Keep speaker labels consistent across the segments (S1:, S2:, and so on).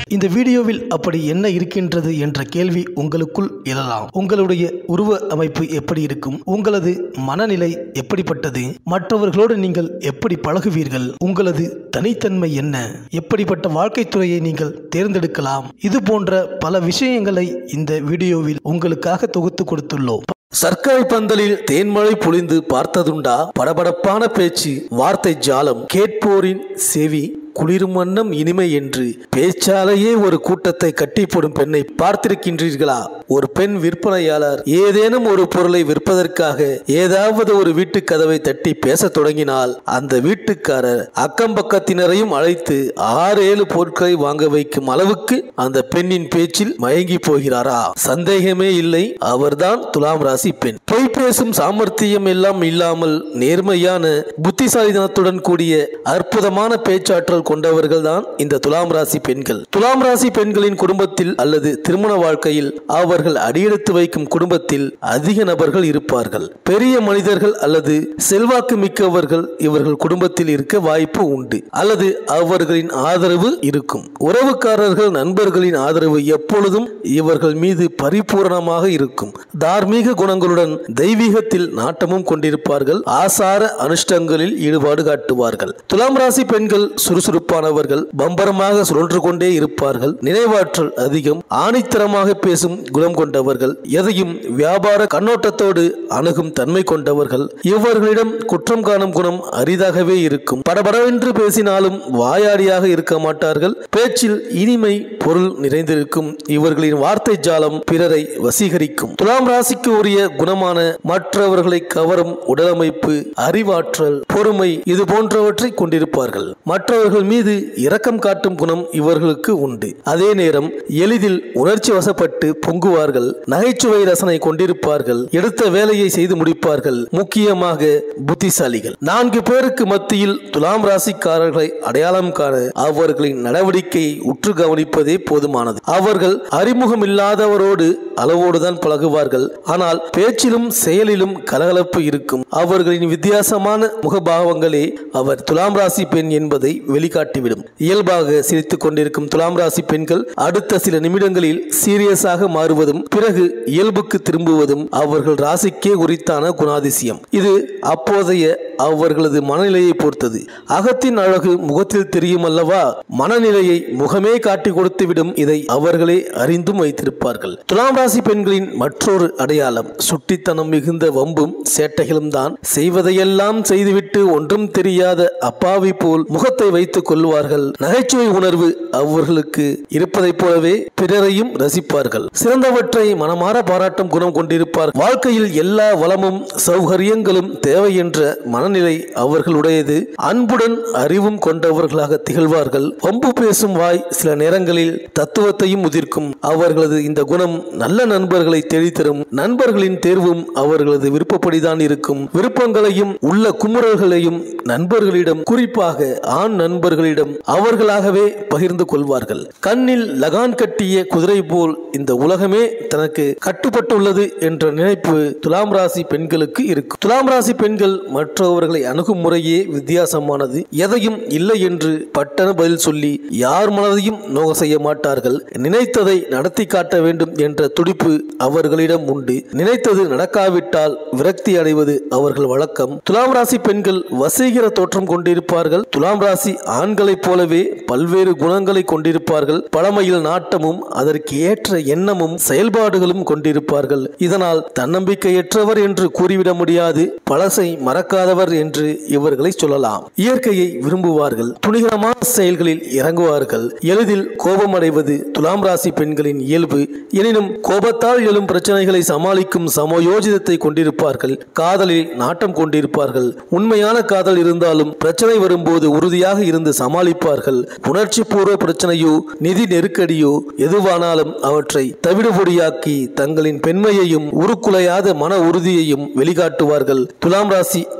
S1: இந்த வீடியோவில் அப்படி என்ன இருக்கின்றது என்ற கேள்வி உங்களுக்குள் எழலாம் உங்களுடைய உருவ அமைப்பு எப்படி இருக்கும் உங்களது மனநிலை எப்படிப்பட்டது மற்றவர்களோடு நீங்கள் எப்படி பழகுவீர்கள் உங்களது தனித்தன்மை என்ன எப்படிப்பட்ட வாழ்க்கை துறையை நீங்கள் தேர்ந்தெடுக்கலாம் இது போன்ற பல விஷயங்களை இந்த வீடியோவில் உங்களுக்காக தொகுத்து கொடுத்துள்ளோம்
S2: சர்க்கரை பந்தலில் தேன்மழை பொழிந்து பார்த்ததுண்டா படபடப்பான பேச்சு வார்த்தை ஜாலம் கேட்போரின் செவி குளிரும் வண்ணம் இனிமை என்று பேச்சாலேயே ஒரு கூட்டத்தை கட்டி போடும் பெண்ணை பார்த்திருக்கின்றீர்களா ஒரு பெண் விற்பனையாளர் ஏதேனும் ஒரு பொருளை விற்பதற்காக ஏதாவது ஒரு வீட்டு கதவை தட்டி பேசத் தொடங்கினால் அந்த வீட்டுக்காரர் அக்கம் பக்கத்தினரையும் அழைத்து ஆறு ஏழு பொருட்களை வாங்க வைக்கும் அளவுக்கு அந்த பெண்ணின் பேச்சில் மயங்கி போகிறாரா சந்தேகமே இல்லை அவர்தான் துலாம் ராசி பெண் பொய் பேசும் சாமர்த்தியம் எல்லாம் இல்லாமல் நேர்மையான புத்திசாலித்தனத்துடன் கூடிய அற்புதமான பேச்சாற்றல் கொண்டவர்கள் தான் இந்த துலாம் ராசி பெண்கள் துலாம் ராசி பெண்களின் குடும்பத்தில் அல்லது திருமண வாழ்க்கையில் அவர்கள் அடியெடுத்து வைக்கும் குடும்பத்தில் அதிக நபர்கள் இருப்பார்கள் பெரிய மனிதர்கள் அல்லது செல்வாக்கு மிக்கவர்கள் இவர்கள் குடும்பத்தில் இருக்க வாய்ப்பு உண்டு அல்லது அவர்களின் ஆதரவு இருக்கும் உறவுக்காரர்கள் நண்பர்களின் ஆதரவு எப்பொழுதும் இவர்கள் மீது பரிபூரணமாக இருக்கும் தார்மீக குணங்களுடன் தெய்வீகத்தில் நாட்டமும் கொண்டிருப்பார்கள் ஆசார அனுஷ்டங்களில் ஈடுபாடு காட்டுவார்கள் துலாம் ராசி பெண்கள் சுறுசுறுப்பானவர்கள் பம்பரமாக சுழன்று கொண்டே இருப்பார்கள் நினைவாற்றல் அதிகம் ஆணித்தரமாக பேசும் குணம் கொண்டவர்கள் எதையும் வியாபார கண்ணோட்டத்தோடு அணுகும் தன்மை கொண்டவர்கள் இவர்களிடம் குற்றம் காணும் குணம் அரிதாகவே இருக்கும் படபடவென்று பேசினாலும் வாயாடியாக இருக்க மாட்டார்கள் பேச்சில் இனிமை பொருள் நிறைந்திருக்கும் இவர்களின் வார்த்தை ஜாலம் பிறரை வசீகரிக்கும் துலாம் ராசிக்கு உரிய குணமான மற்றவர்களை கவரும் உடலமைப்பு அறிவாற்றல் பொறுமை இது போன்றவற்றை கொண்டிருப்பார்கள் மற்றவர்கள் மீது இரக்கம் காட்டும் குணம் இவர்களுக்கு உண்டு அதே நேரம் எளிதில் உணர்ச்சி வசப்பட்டு பொங்குவார்கள் நகைச்சுவை ரசனை கொண்டிருப்பார்கள் எடுத்த வேலையை செய்து முடிப்பார்கள் முக்கியமாக புத்திசாலிகள் நான்கு பேருக்கு மத்தியில் துலாம் ராசிக்காரர்களை அடையாளம் காண அவர்களின் நடவடிக்கையை உற்று கவனிப்பதே போதுமானது அவர்கள் அறிமுகம் இல்லாதவரோடு அளவோடுதான் பழகுவார்கள் ஆனால் பேச்சிலும் செயலிலும் கலகலப்பு இருக்கும் அவர்களின் வித்தியாசமான முகபாவங்களே அவர் துலாம் ராசி பெண் என்பதை வெளிக்காட்டிவிடும் இயல்பாக சிரித்துக் கொண்டிருக்கும் துலாம் ராசி பெண்கள் அடுத்த சில நிமிடங்களில் சீரியஸாக மாறுவதும் பிறகு இயல்புக்கு திரும்புவதும் அவர்கள் ராசிக்கே உரித்தான குணாதிசயம் இது அப்போதைய அவர்களது மனநிலையை பொறுத்தது அகத்தின் அழகு முகத்தில் தெரியும் அல்லவா மனநிலையை முகமே காட்டி கொடுத்துவிடும் இதை அவர்களே அறிந்தும் வைத்திருப்பார்கள் துலாம் ராசி பெண்களின் மற்றொரு அடையாளம் சுட்டித்தனம் மிகுந்த வம்பும் சேட்டைகளும் தான் செய்வதையெல்லாம் செய்துவிட்டு ஒன்றும் தெரியாத அப்பாவி போல் முகத்தை வைத்துக் கொள்வார்கள் நகைச்சுவை உணர்வு அவர்களுக்கு இருப்பதைப் போலவே பிறரையும் ரசிப்பார்கள் சிறந்தவற்றை மனமாற பாராட்டும் குணம் கொண்டிருப்பார் வாழ்க்கையில் எல்லா வளமும் சௌகரியங்களும் தேவை என்ற மனநிலை அவர்களுடையது அன்புடன் அறிவும் கொண்டவர்களாக திகழ்வார்கள் வம்பு பேசும் வாய் சில நேரங்களில் தத்துவத்தையும் உதிர்க்கும் அவர்களது இந்த குணம் நல்ல நண்பர்களை தேடித்தரும் நண்பர்களின் தேர்வும் அவர்களது விருப்பப்படிதான் இருக்கும் விருப்பங்களையும் உள்ள குமுறல்களையும் நண்பர்களிடம் குறிப்பாக ஆண் நண்பர்களிடம் அவர்களாகவே பகிர்ந்து கொள்வார்கள் கண்ணில் லகான் கட்டிய குதிரை போல் இந்த உலகமே தனக்கு கட்டுப்பட்டுள்ளது என்ற நினைப்பு துலாம் ராசி பெண்களுக்கு இருக்கும் துலாம் ராசி பெண்கள் மற்றவர்களை அணுகும் முறையே வித்தியாசமானது எதையும் இல்லை என்று பட்டன பதில் சொல்லி யார் மனதையும் நோக செய்ய மாட்டார்கள் நினைத்ததை நடத்தி காட்ட வேண்டும் என்ற துடிப்பு அவர்களிடம் உண்டு நினைத்தது நடக்காவிட்டால் விரக்தி அடைவது அவர்கள் வழக்கம் துலாம் ராசி பெண்கள் வசீகர தோற்றம் கொண்டிருப்பார்கள் துலாம் ராசி ஆண்களைப் போலவே பல்வேறு குணங்களை கொண்டிருப்பார்கள் பழமையில் நாட்டமும் அதற்கு ஏற்ற எண்ணமும் செயல்பாடுகளும் கொண்டிருப்பார்கள் இதனால் தன்னம்பிக்கையற்றவர் என்று கூறிவிட முடியாது பழசை மறக்காதவர் என்று இவர்களை சொல்லலாம் இயற்கையை விரும்புவார்கள் துணிகரமான செயல்களில் இறங்குவார்கள் எளிதில் கோபமடைவது துலாம் ராசி பெண்களின் இயல்பு எனினும் கோபத்தால் எழும் பிரச்சனைகளை சமாளிக்கும் சமயோஜிதத்தை கொண்டிருப்பார்கள் காதலில் நாட்டம் கொண்டிருப்பார்கள் உண்மையான காதல் இருந்தாலும் பிரச்சனை வரும்போது உறுதியாக இருந்து சமாளிப்பார்கள் உணர்ச்சி பூர்வ பிரச்சனையோ நிதி நெருக்கடியோ எதுவானாலும் அவற்றை தவிடுபொடியாக்கி தங்களின் பெண்மையையும் உருக்குலையாத மன உறுதியையும் வெளிக்காட்டுவார்கள் துலாம் ராசி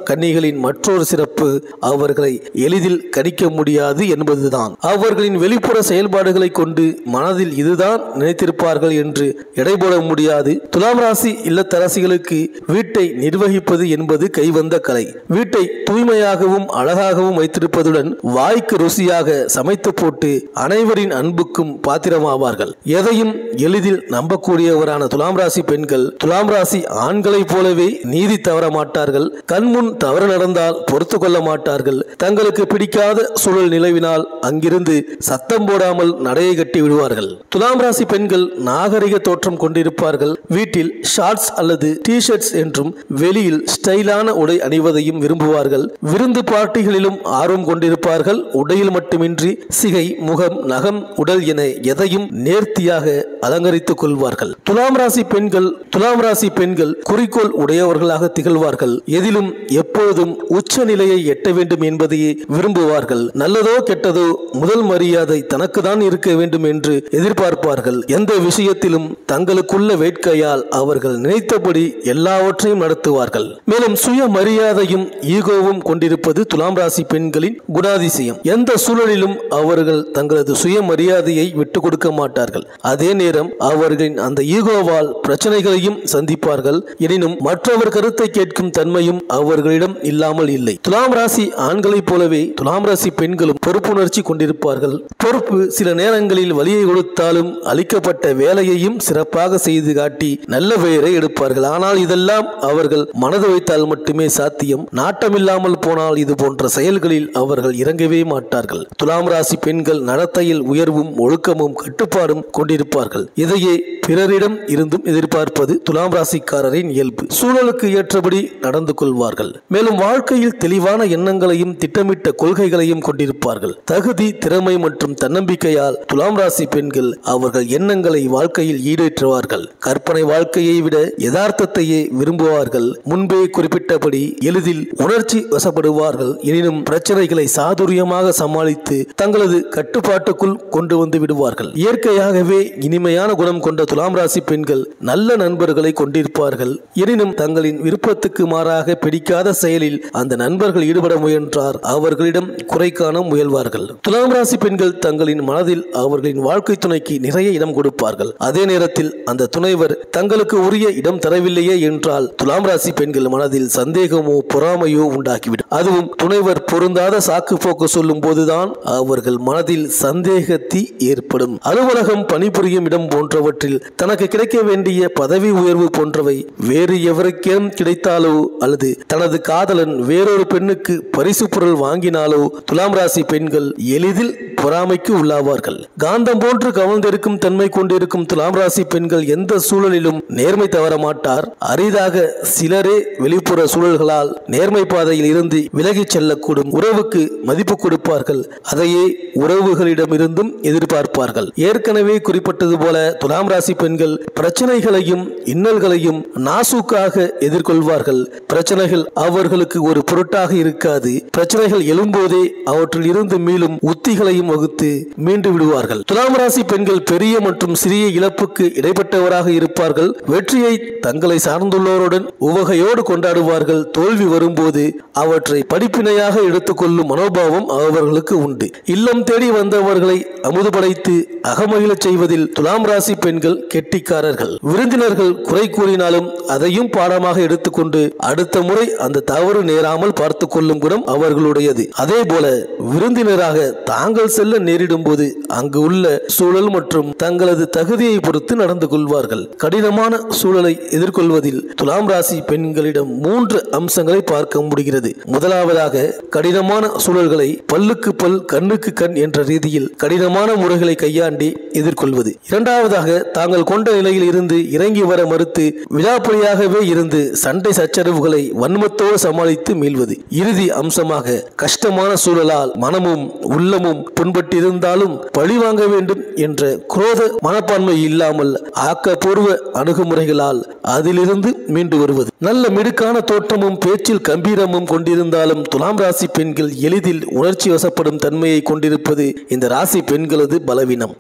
S2: கன்னிகளின் மற்றொரு சிறப்பு அவர்களை எளிதில் கணிக்க முடியாது என்பதுதான் அவர்களின் வெளிப்புற செயல்பாடுகளை கொண்டு மனதில் இதுதான் நினைத்திருப்பார்கள் என்று எடை போட முடியாது துலாம் ராசி இல்லத்தரசிகளுக்கு வீட்டை நிர்வகிப்பது என்பது கைவந்த கலை வீட்டை தூய்மையாகவும் அழகாகவும் வைத்திருப்பதுடன் வாய்க்கு ருசியாக சமைத்து போட்டு அனைவரின் அன்புக்கும் பாத்திரமாவார்கள் எதையும் எளிதில் நம்பக்கூடியவரான துலாம் ராசி பெண்கள் துலாம் ராசி ஆண்களைப் போலவே நீதி தவற மாட்டார்கள் கண்முன் தவறு நடந்தால் பொறுத்து கொள்ள மாட்டார்கள் தங்களுக்கு பிடிக்காத சூழல் நிலவினால் அங்கிருந்து சத்தம் போடாமல் நடையை கட்டி விடுவார்கள் துலாம் ராசி பெண்கள் நாகரிக தோற்றம் கொண்டிருப்பார்கள் வீட்டில் ஷார்ட்ஸ் அல்லது டி ஷர்ட்ஸ் என்றும் வெளியில் ஸ்டைலான உடை அணிவதையும் விரும்புவார்கள் விருந்து பார்ட்டிகளிலும் ஆர்வம் கொண்டிருப்பார்கள் உடையில் மட்டுமின்றி சிகை முகம் நகம் உடல் என எதையும் நேர்த்தியாக அலங்கரித்துக் கொள்வார்கள் துலாம் ராசி பெண்கள் துலாம் ராசி பெண்கள் குறிக்கோள் உடையவர்களாக திகழ்வார்கள் எதிலும் எப்பொழுதும் உச்ச நிலையை எட்ட வேண்டும் என்பதையே விரும்புவார்கள் நல்லதோ கெட்டதோ முதல் மரியாதை தனக்குதான் இருக்க வேண்டும் என்று எதிர்பார்ப்பார்கள் எந்த விஷயத்திலும் தங்களுக்குள்ள வேட்கையால் அவர்கள் நினைத்தபடி எல்லாவற்றையும் நடத்துவார்கள் மேலும் சுய மரியாதையும் ஈகோவும் கொண்டிருப்பது துலாம் ராசி பெண்களின் குணாதிசயம் எந்த சூழலிலும் அவர்கள் தங்களது சுய மரியாதையை விட்டுக் கொடுக்க மாட்டார்கள் அதே நேரம் அவர்களின் அந்த ஈகோவால் பிரச்சனைகளையும் சந்திப்பார்கள் எனினும் மற்றவர் கருத்தை கேட்கும் தன்மையும் அவர்களிடம் இல்லாமல் இல்லை துலாம் ராசி ஆண்களைப் போலவே துலாம் ராசி பெண்களும் பொறுப்புணர்ச்சி கொண்டிருப்பார்கள் பொறுப்பு சில நேரங்களில் வலியை கொடுத்தாலும் அளிக்கப்பட்ட வேலையையும் சிறப்பாக செய்து காட்டி நல்ல பெயரை எடுப்பார்கள் ஆனால் இதெல்லாம் அவர்கள் மனது வைத்தால் மட்டுமே சாத்தியம் நாட்டமில்லாமல் போனால் இது போன்ற செயல்களில் அவர்கள் இறங்கவே மாட்டார்கள் துலாம் ராசி பெண்கள் நடத்தையில் உயர்வும் ஒழுக்கமும் கட்டுப்பாடும் கொண்டிருப்பார்கள் இதையே பிறரிடம் இருந்தும் எதிர்பார்ப்பது துலாம் ராசிக்காரரின் இயல்பு சூழலுக்கு ஏற்றபடி நடந்து கொள்வார்கள் மேலும் வாழ்க்கையில் தெளிவான எண்ணங்களையும் திட்டமிட்ட கொள்கைகளையும் கொண்டிருப்பார்கள் தகுதி திறமை மற்றும் தன்னம்பிக்கையால் துலாம் ராசி பெண்கள் அவர்கள் எண்ணங்களை வாழ்க்கையில் ஈடேற்றுவார்கள் கற்பனை வாழ்க்கையை விட யதார்த்தத்தையே விரும்புவார்கள் முன்பே குறிப்பிட்டபடி எளிதில் உணர்ச்சி வசப்படுவார்கள் எனினும் பிரச்சனைகளை சாதுரியமாக சமாளித்து தங்களது கட்டுப்பாட்டுக்குள் கொண்டு வந்து விடுவார்கள் இயற்கையாகவே இனிமையான குணம் கொண்ட துலாம் ராசி பெண்கள் நல்ல நண்பர்களை கொண்டிருப்பார்கள் எனினும் தங்களின் விருப்பத்துக்கு மாறாக பிடிக்காத செயலில் அந்த நண்பர்கள் ஈடுபட முயன்றார் அவர்களிடம் குறை காண முயல்வார்கள் துலாம் ராசி பெண்கள் தங்களின் மனதில் அவர்களின் வாழ்க்கை துணைக்கு நிறைய இடம் கொடுப்பார்கள் அதே நேரத்தில் அந்த துணைவர் தங்களுக்கு உரிய இடம் தரவில்லையே என்றால் துலாம் ராசி பெண்கள் மனதில் சந்தேகமோ பொறாமையோ உண்டாக்கிவிடும் அதுவும் துணைவர் பொருந்தாத சாக்கு போக்கு சொல்லும் போதுதான் அவர்கள் மனதில் சந்தேகத்தி ஏற்படும் அலுவலகம் பணிபுரியும் இடம் போன்றவற்றில் தனக்கு கிடைக்க வேண்டிய பதவி உயர்வு போன்றவை வேறு எவருக்கேனும் கிடைத்தாலோ அல்லது தனது காதலன் வேறொரு பெண்ணுக்கு பரிசு பொருள் வாங்கினாலோ துலாம் ராசி பெண்கள் எளிதில் பொறாமைக்கு உள்ளாவார்கள் காந்தம் போன்று கவர்ந்திருக்கும் தன்மை கொண்டிருக்கும் துலாம் ராசி பெண்கள் எந்த சூழலிலும் நேர்மை தவற மாட்டார் அரிதாக சிலரே வெளிப்புற சூழல்களால் நேர்மை பாதையில் இருந்து விலகிச் செல்லக்கூடும் உறவுக்கு மதிப்பு கொடுப்பார்கள் அதையே உறவுகளிடமிருந்தும் எதிர்பார்ப்பார்கள் ஏற்கனவே குறிப்பிட்டது போல துலாம் ராசி பெண்கள் பிரச்சனைகளையும் இன்னல்களையும் நாசூக்காக எதிர்கொள்வார்கள் பிரச்சனைகள் அவர்களுக்கு ஒரு பொருட்டாக இருக்காது பிரச்சனைகள் எழும்போதே அவற்றில் இருந்து மீளும் உத்திகளையும் வகுத்து மீண்டு விடுவார்கள் துலாம் ராசி பெண்கள் பெரிய மற்றும் சிறிய இழப்புக்கு இடைப்பட்டவராக இருப்பார்கள் வெற்றியை தங்களை சார்ந்துள்ளோருடன் உவகையோடு கொண்டாடுவார்கள் தோல்வி வரும்போது அவற்றை படிப்பினையாக எடுத்துக்கொள்ளும் மனோபாவம் அவர்களுக்கு உண்டு இல்லம் தேடி வந்தவர்களை அமுதுபடைத்து அகமகிழச் செய்வதில் துலாம் ராசி பெண்கள் கெட்டிக்காரர்கள் விருந்தினர்கள் குறை கூறினாலும் அதையும் பாடமாக எடுத்துக்கொண்டு அடுத்த முறை அந்த தவறு நேராமல் பார்த்து கொள்ளும் குணம் அவர்களுடையது அதே போல விருந்தினராக தாங்கள் செல்ல நேரிடும் போது அங்கு உள்ள சூழல் மற்றும் தங்களது தகுதியை பொறுத்து நடந்து கொள்வார்கள் கடினமான சூழலை எதிர்கொள்வதில் துலாம் ராசி பெண்களிடம் மூன்று அம்சங்களை பார்க்க முடிகிறது முதலாவதாக கடினமான சூழல்களை பல்லுக்கு பல் கண்ணுக்கு கண் என்ற ரீதியில் கடினமான முறைகளை கையாண்டி எதிர்கொள்வது இரண்டாவதாக தாங்கள் கொண்ட நிலையில் இருந்து இறங்கி வர மறுத்து விழாப்படியாகவே இருந்து சண்டை சச்சரவுகளை வன்மத்தோடு சமாளித்து மீள்வது இறுதி அம்சமாக கஷ்டமான சூழலால் மனமும் உள்ளமும் புண்பட்டிருந்தாலும் பழி வாங்க வேண்டும் என்ற குரோத மனப்பான்மை இல்லாமல் ஆக்கப்பூர்வ அணுகுமுறைகளால் அதிலிருந்து மீண்டு வருவது நல்ல மிடுக்கான தோற்றமும் பேச்சில் கம்பீரமும் கொண்டிருந்தாலும் துலாம் ராசி பெண்கள் எளிதில் உணர்ச்சி வசப்படும் தன்மையை கொண்டிருப்பது இந்த ராசி பெண்களது பலவீனம் குறிப்பாக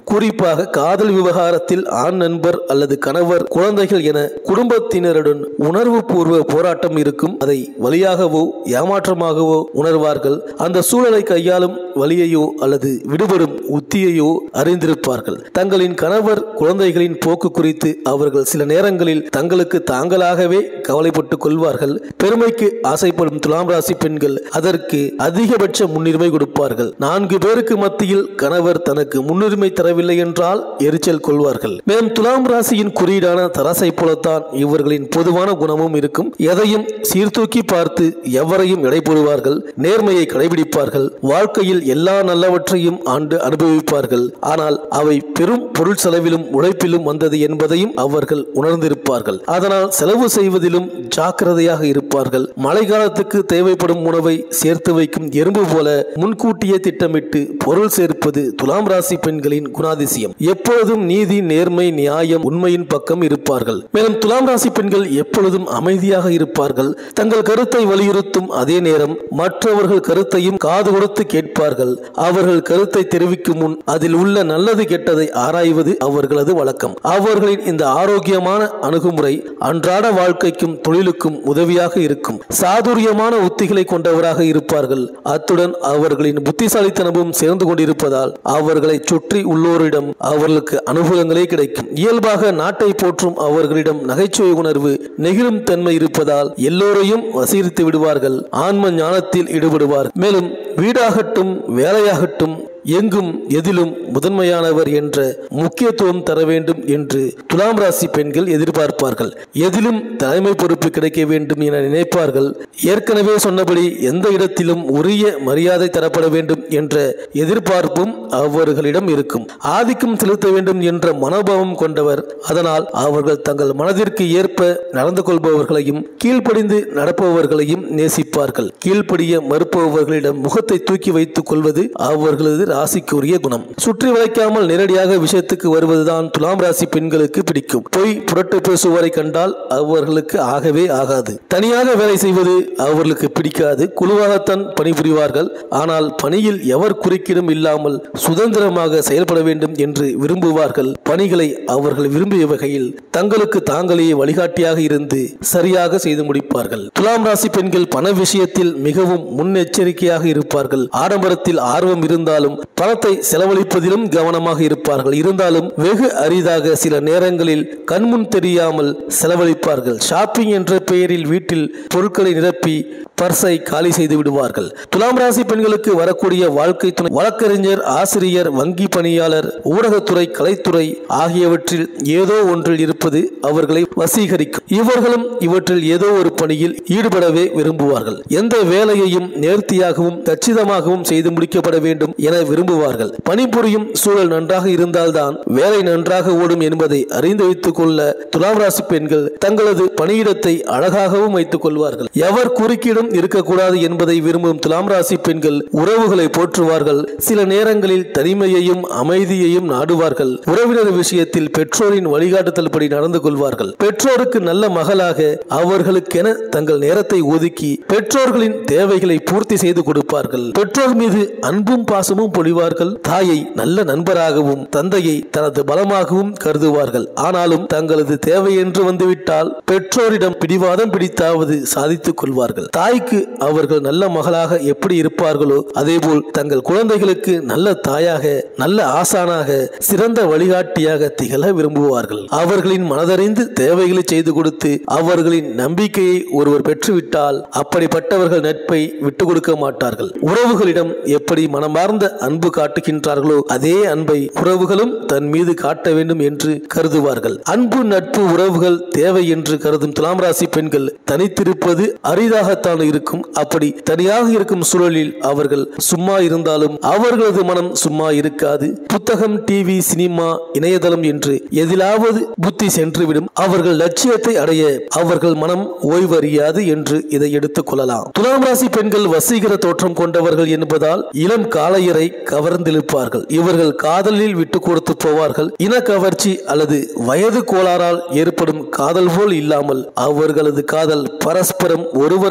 S2: குறிப்பாக காதல் விவகாரத்தில் ஆண் நண்பர் அல்லது கணவர் குழந்தைகள் என குடும்பத்தினருடன் உணர்வு பூர்வ போராட்டம் இருக்கும் அதை வழியாகவோ ஏமாற்றமாகவோ உணர்வார்கள் அந்த சூழலை கையாளும் வழியையோ அல்லது விடுபடும் உத்தியையோ அறிந்திருப்பார்கள் தங்களின் கணவர் குழந்தைகளின் போக்கு குறித்து அவர்கள் சில நேரங்களில் தங்களுக்கு தாங்களாகவே கவலைப்பட்டுக் கொள்வார்கள் பெருமைக்கு ஆசைப்படும் துலாம் ராசி பெண்கள் அதற்கு அதிகபட்ச முன்னுரிமை கொடுப்பார்கள் நான்கு பேருக்கு மத்தியில் கணவர் தனக்கு முன்னுரிமை தரவில்லை என்றால் எரிச்சல் கொள்வார்கள் மேலும் துலாம் ராசியின் குறியீடான தராசை போலத்தான் இவர்களின் பொதுவான குணமும் இருக்கும் எதையும் சீர்தூக்கி பார்த்து எவரையும் எடை போடுவார்கள் நேர்மையை கடைபிடிப்பார்கள் வாழ்க்கையில் எல்லா நல்லவற்றையும் ஆண்டு அனுபவிப்பார்கள் ஆனால் அவை பெரும் பொருள் செலவிலும் உழைப்பிலும் வந்தது என்பதையும் அவர்கள் உணர்ந்திருப்பார்கள் அதனால் செலவு செய்வதிலும் ஜாக்கிரதையாக இருப்பார்கள் மழை காலத்துக்கு தேவைப்படும் உணவை சேர்த்து வைக்கும் எறும்பு போல முன்கூட்டியே திட்டமிட்டு பொருள் சேர்ப்பது துலாம் ராசி பெண்களின் குணாதிசயம் எப்பொழுதும் நீதி நேர்மை நியாயம் உண்மையின் பக்கம் இருப்பார்கள் மேலும் துலாம் ராசி பெண்கள் எப்பொழுதும் அமைதியாக இருப்பார்கள் தங்கள் கருத்தை வலியுறுத்தும் அதே நேரம் மற்றவர்கள் கருத்தையும் காது கொடுத்து கேட்பார்கள் அவர்கள் கருத்தை தெரிவிக்கும் முன் அதில் உள்ள நல்லது கெட்டதை ஆராய்வது அவர்களது வழக்கம் அவர்களின் இந்த ஆரோக்கியமான அணுகுமுறை அன்றாட வாழ்க்கைக்கும் தொழிலுக்கும் உதவியாக இருக்கும் சாதுரியமான உத்திகளை கொண்டவராக இருப்பார்கள் அத்துடன் அவர்களின் புத்திசாலித்தனமும் சேர்ந்து கொண்டிருப்பதால் அவர்களை சுற்றி உள்ளோரிடம் அவர்களுக்கு அனுகூலங்களே கிடைக்கும் இயல்பாக நாட்டை போற்றும் அவர்களிடம் நகைச்சுவை உணர்வு நெகிழும் தன்மை இருப்பதால் எல்லோரையும் வசீரித்து விடுவார்கள் ஆன்ம ஞானத்தில் ஈடுபடுவார் மேலும் வீடாகட்டும் வேலையாகட்டும் எங்கும் எதிலும் முதன்மையானவர் என்ற முக்கியத்துவம் தர வேண்டும் என்று துலாம் ராசி பெண்கள் எதிர்பார்ப்பார்கள் எதிலும் தலைமை பொறுப்பு கிடைக்க வேண்டும் என நினைப்பார்கள் ஏற்கனவே சொன்னபடி எந்த இடத்திலும் உரிய மரியாதை தரப்பட வேண்டும் என்ற எதிர்பார்ப்பும் அவர்களிடம் இருக்கும் ஆதிக்கம் செலுத்த வேண்டும் என்ற மனோபாவம் கொண்டவர் அதனால் அவர்கள் தங்கள் மனதிற்கு ஏற்ப நடந்து கொள்பவர்களையும் கீழ்ப்படிந்து நடப்பவர்களையும் நேசிப்பார்கள் கீழ்ப்படிய மறுப்பவர்களிடம் முகத்தை தூக்கி வைத்துக் கொள்வது அவர்களது ராசிக்குரிய குணம் சுற்றி வளைக்காமல் நேரடியாக விஷயத்துக்கு வருவதுதான் துலாம் ராசி பெண்களுக்கு பிடிக்கும் பொய் புரட்டு பேசுவரை கண்டால் அவர்களுக்கு ஆகவே ஆகாது தனியாக வேலை செய்வது அவர்களுக்கு பிடிக்காது குழுவாகத்தான் பணிபுரிவார்கள் ஆனால் பணியில் எவர் குறுக்கிடும் இல்லாமல் சுதந்திரமாக செயல்பட வேண்டும் என்று விரும்புவார்கள் பணிகளை அவர்கள் விரும்பிய வகையில் தங்களுக்கு தாங்களே வழிகாட்டியாக இருந்து சரியாக செய்து முடிப்பார்கள் துலாம் ராசி பெண்கள் பண விஷயத்தில் மிகவும் முன்னெச்சரிக்கையாக இருப்பார்கள் ஆடம்பரத்தில் ஆர்வம் இருந்தாலும் பணத்தை செலவழிப்பதிலும் கவனமாக இருப்பார்கள் இருந்தாலும் வெகு அரிதாக சில நேரங்களில் கண்முன் தெரியாமல் செலவழிப்பார்கள் ஷாப்பிங் என்ற பெயரில் வீட்டில் பொருட்களை நிரப்பி பர்ஸை காலி செய்து விடுவார்கள் துலாம் ராசி பெண்களுக்கு வரக்கூடிய வாழ்க்கை துணை வழக்கறிஞர் ஆசிரியர் வங்கி பணியாளர் ஊடகத்துறை கலைத்துறை ஆகியவற்றில் ஏதோ ஒன்றில் இருப்பது அவர்களை வசீகரிக்கும் இவர்களும் இவற்றில் ஏதோ ஒரு பணியில் ஈடுபடவே விரும்புவார்கள் எந்த வேலையையும் நேர்த்தியாகவும் கச்சிதமாகவும் செய்து முடிக்கப்பட வேண்டும் என விரும்புவார்கள் பணிபுரியும் சூழல் நன்றாக இருந்தால்தான் வேலை நன்றாக ஓடும் என்பதை அறிந்து வைத்துக் கொள்ள துலாம் ராசி பெண்கள் தங்களது பணியிடத்தை அழகாகவும் வைத்துக் கொள்வார்கள் எவர் குறுக்கிடும் இருக்கக்கூடாது என்பதை விரும்பும் துலாம் ராசி பெண்கள் உறவுகளை போற்றுவார்கள் சில நேரங்களில் தனிமையையும் அமைதியையும் நாடுவார்கள் உறவினர் விஷயத்தில் பெற்றோரின் வழிகாட்டுதல் படி நடந்து கொள்வார்கள் பெற்றோருக்கு நல்ல மகளாக அவர்களுக்கென தங்கள் நேரத்தை ஒதுக்கி பெற்றோர்களின் தேவைகளை பூர்த்தி செய்து கொடுப்பார்கள் பெற்றோர் மீது அன்பும் பாசமும் பொழிவார்கள் தாயை நல்ல நண்பராகவும் தந்தையை தனது பலமாகவும் கருதுவார்கள் ஆனாலும் தங்களது தேவை என்று வந்துவிட்டால் பெற்றோரிடம் பிடிவாதம் பிடித்தாவது சாதித்துக் கொள்வார்கள் தாய்க்கு அவர்கள் நல்ல மகளாக எப்படி இருப்பார்களோ அதேபோல் தங்கள் குழந்தைகளுக்கு நல்ல தாயாக நல்ல ஆசானாக சிறந்த வழிகாட்டியாக திகழ விரும்புவார்கள் அவர்களின் மனதறிந்து தேவைகளை செய்து கொடுத்து அவர்களின் நம்பிக்கையை ஒருவர் பெற்றுவிட்டால் அப்படிப்பட்டவர்கள் நட்பை விட்டு கொடுக்க மாட்டார்கள் உறவுகளிடம் எப்படி மனமார்ந்த அன்பு காட்டுகின்றார்களோ அதே அன்பை உறவுகளும் தன் மீது காட்ட வேண்டும் என்று கருதுவார்கள் அன்பு நட்பு உறவுகள் தேவை என்று கருதும் துலாம் ராசி பெண்கள் தனித்திருப்பது அரிதாகத்தான் இருக்கும் அப்படி தனியாக இருக்கும் சூழலில் அவர்கள் சும்மா இருந்தாலும் அவர்களது மனம் சும்மா இருக்காது புத்தகம் டிவி சினிமா இணையதளம் என்று எதிலாவது புத்தி சென்றுவிடும் அவர்கள் லட்சியத்தை அடைய அவர்கள் மனம் ஓய்வறியாது என்று இதை எடுத்துக் கொள்ளலாம் துலாம் ராசி பெண்கள் வசீகர தோற்றம் கொண்டவர்கள் என்பதால் இளம் காளையரை கவர்ந்திழுப்பார்கள் இவர்கள் காதலில் விட்டு கொடுத்து போவார்கள் இன கவர்ச்சி அல்லது வயது கோளாறால் ஏற்படும் காதல் போல் இல்லாமல் அவர்களது காதல் பரஸ்பரம் ஒருவரை ஒருவர்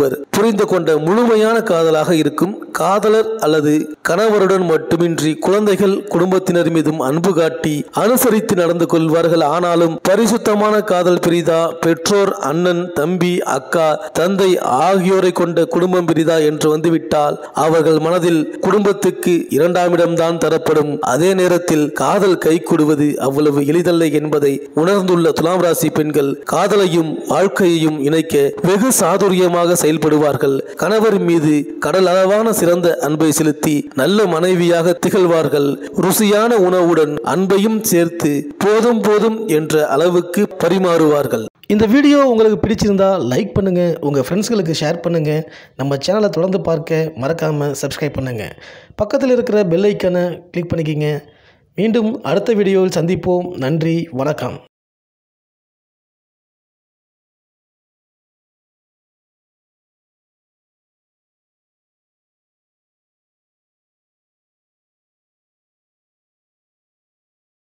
S2: ஒருவர் புரிந்து கொண்ட முழுமையான காதலாக இருக்கும் காதலர் அல்லது கணவருடன் மட்டுமின்றி குழந்தைகள் குடும்பத்தினர் மீதும் அன்பு காட்டி அனுசரித்து நடந்து கொள்வார்கள் ஆனாலும் பரிசுத்தமான காதல் பிரிதா பெற்றோர் அண்ணன் தம்பி அக்கா தந்தை ஆகியோரை கொண்ட குடும்பம் பிரிதா என்று வந்துவிட்டால் அவர்கள் மனதில் குடும்பத்துக்கு இரண்டாம் இடம்தான் தரப்படும் அதே நேரத்தில் காதல் கைகூடுவது அவ்வளவு எளிதல்ல என்பதை உணர்ந்துள்ள துலாம் ராசி பெண்கள் காதலையும் வாழ்க்கையையும் இணைக்க வெகு சாதுரியமாக செயல்படுவார்கள் கணவர் மீது கடல் அளவான சிறந்த அன்பை செலுத்தி நல்ல மனைவியாக திகழ்வார்கள் ருசியான உணவுடன் அன்பையும் சேர்த்து போதும் போதும் என்ற அளவுக்கு பரிமாறுவார்கள்
S1: இந்த வீடியோ உங்களுக்கு பிடிச்சிருந்தா லைக் பண்ணுங்கள் உங்கள் ஃப்ரெண்ட்ஸ்களுக்கு ஷேர் பண்ணுங்கள் நம்ம சேனலை தொடர்ந்து பார்க்க மறக்காமல் சப்ஸ்கிரைப் பண்ணுங்கள் பக்கத்தில் இருக்கிற பெல் ஐக்கானை கிளிக் பண்ணிக்கிங்க மீண்டும் அடுத்த வீடியோவில் சந்திப்போம் நன்றி வணக்கம்